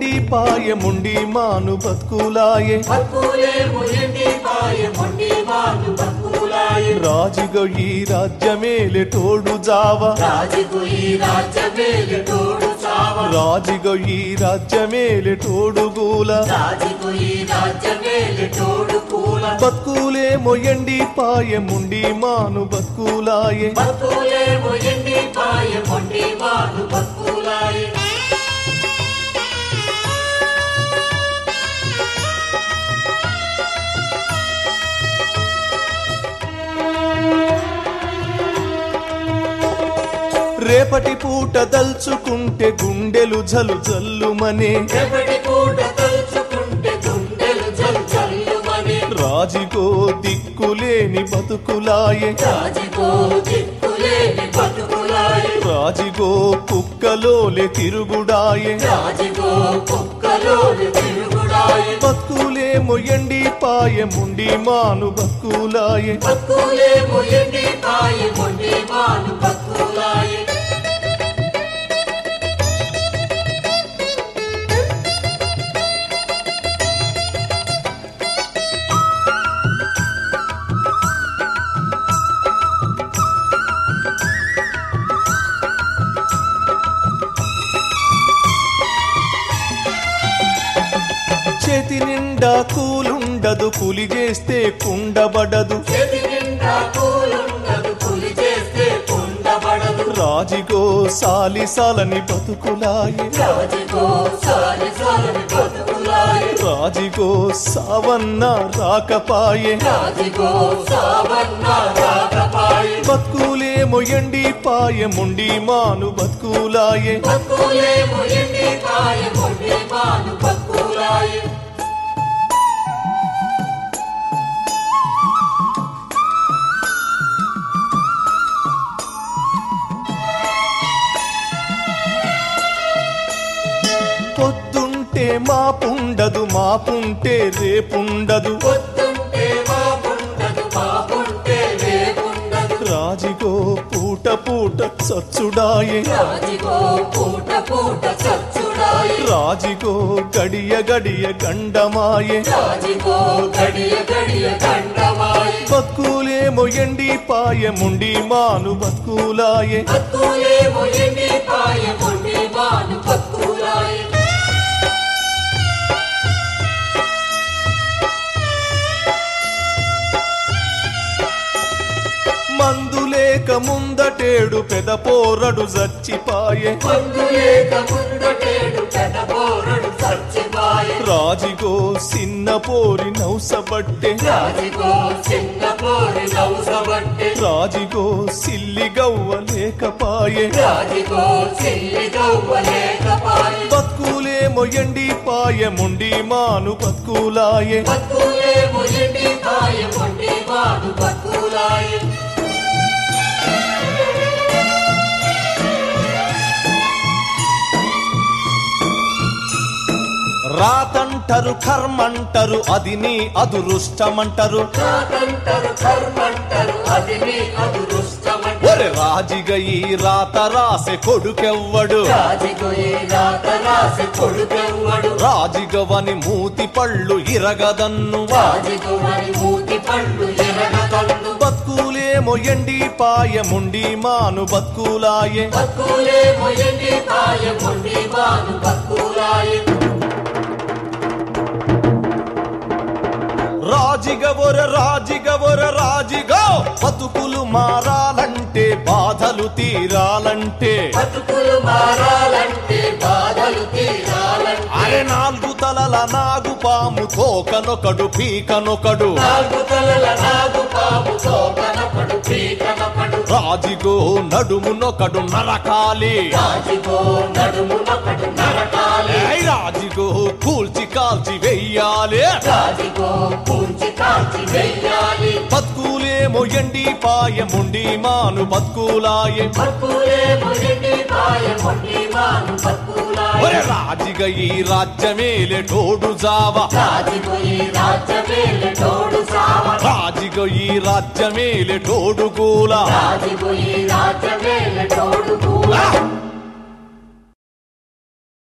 ఎండి పాయముండి మాను బతుకులాయే బతుకులేము ఎండి పాయ మొండి మాను బతుకులాయే రాజుగ ఈ రాజ్యమేలే తోడు జావ రాజుకు ఈ రాజ్యమేలు తోడు చావ రాజుగ ఈ రాజ్యమేలే తోడుగూల రాజుకు ఈ రాజ్యమేలు తోడు కూల బతుకులేమో ఎండి పాయముండి మాను బతుకులాయే బతుకులేము ఎండి పాయ మొండి మాను బతుకులాయే రేపటి పూట దల్చుకుంటే గుండెలు జలు జల్లుమనే రేపటి పూట తలుచుకుంటే గుండెలు జల్ జల్లుమని రాజుగో దిక్కులేని బతుకులాయే రాజుకో దిక్కులేని బతుకులాయే రాజుగో కుక్కలోలే తిరుగుడాయే రాజుకో కుక్కలోని తిరుగుడాయే బతుకులేమో ఎండి పాయముండి మాను బతుకులాయే బతుకులేము ఎండి పాయ మొండి మాను బతుకులాయే చేతి నిండా కూలుండదు పులి చేస్తే కుండబడదు చేతి నిండా పూలుండదు పులి చేస్తే కుండబడదు రాజిగో సాలిసాలని బతుకులాయే రాజుకో సారి సాలని బతుకులాయే రాజిగో సావన్న రాకపాయే రాజుకో సావన్న రాకపాయే బతుకులేమో ఎండి పాయముండి మాను బతుకులాయే బతుకులేము ఎండి పాయ మొండి మాను బతుకులాయే పొద్దుంటే మాపుండదు మాపుంటే రేపుండదు పొద్దుంటే మాపుండదు మాపుంటే రేపుండదు రాజిగో పూట పూట చచ్చుడాయే రాజుకో పూట పూట చచ్చుడాయి రాజిగో గడియ గడియ గండమాయే రాజుకో గడియ గడియ గండమాయి బతుకులేమో ఎండి పాయముండి మాను బతుకులాయే బతుకులేము ఎండి పాయ మొండి మాను బతుకులాయి మందులేక ముందటేడు పెద పోరడు చచ్చిపాయే మందులేక ముందటేడు పెదపోరడు చచ్చిపాయే రాజిగో సిన్న పోరి నౌసబట్టే రాజుకో చిన్న పోరి నౌసబట్టే రాజిగో సిల్లి గవ్వ లేకపాయే రాజుకో చిల్లి గవ్వలేకపాయే బతుకులేమో ఎండి పాయముండి మాను బతుకులాయే బతుకులేము ఎండి పాయ మొండి మాను బతుకులాయే రాతంటారు కర్మంటారు అది నీ అదురుష్టమంటారు రాకంటారు కర్మంటారు అది నీ అదృష్టమంటారు ఒరే రాజిగ ఈ రాత రాసే కొడుకెవ్వడు రాజుకు ఈ రాత రాసి కొడుకెవ్వడు రాజిగవని మూతి పళ్ళు ఇరగదన్ను రాజుకు మరి మూతి పళ్ళు ఎరగతన్ను బతుకులేమో ఎండి పాయముండి మాను బతుకులాయే బతుకులేము ఎండి పాయ మొండి మాను బతుకులాయే రాజిగవొర రాజిగవొర రాజిగో బతుకులు మారాలంటే బాధలు తీరాలంటే బతుకులు మారాలంటే బాధలు తీరాలంటే అరే నాలుగు తలల నాగు పాము తోకనొకడు పీకనొకడు నాలుగు తలల నాగు పాము తోకనపడు పీకనపడు రాజిగో నడుమునొకడు నరకాలి రాజుకో నడుమునపడు నరకాలే ఏయ్ రాజిగో కూల్చి కాల్చి వెయ్యాలి రాజుకో పూంచి కాల్చి వెయ్యాలి బతుకులేమో ఎండి పాయముండి మాను బతుకులాయే బతుకులేము ఎండి పాయ మొండి మాను బతుకులాయే ఒరే రాజిగ ఈ రాజ్యమేలే టోడు జావ రాజుకు ఈ రాజ్యమేలు తోడు సావ రాజిగ ఈ రాజ్యమేలే టోడు గూల రాజుకు ఈ రాజ్యమేలు